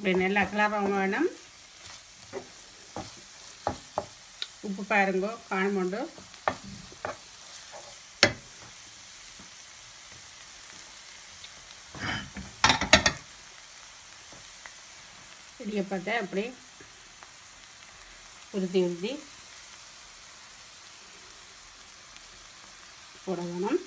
இப்படி நல்லா கிளறவங்க வேணும் உப்பு பாருங்கோ காணுமோண்டு இடியப்பத்தை அப்படி உருத்தி உருத்தி போட வேணும்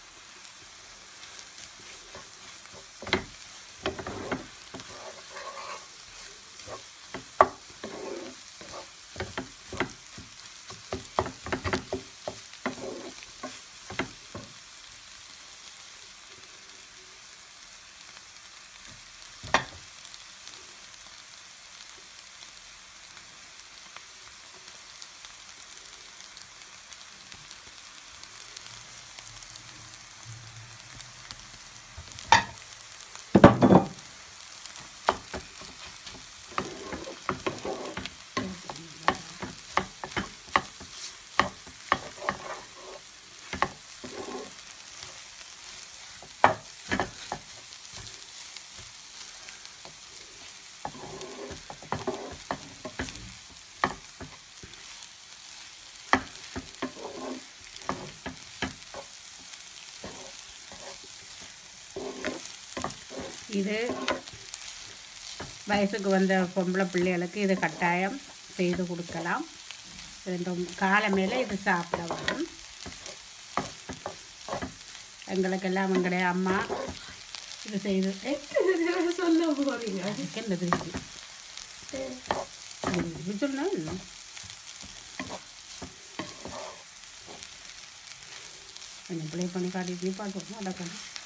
இது வயசுக்கு வந்த பொம்பளை பிள்ளைகளுக்கு இது கட்டாயம் செய்து கொடுக்கலாம் ரெண்டும் காலை மேலே இது சாப்பிட வரும் எங்களுக்கெல்லாம் எங்களுடைய அம்மா இது செய்து ஏய், சொல்ல போறீங்க அதுக்கு என்னது இது? இது சொன்னா என்ன பிள்ளை பண்ணி காட்டிட்டு பார்த்துக்கணும் அடக்கணும்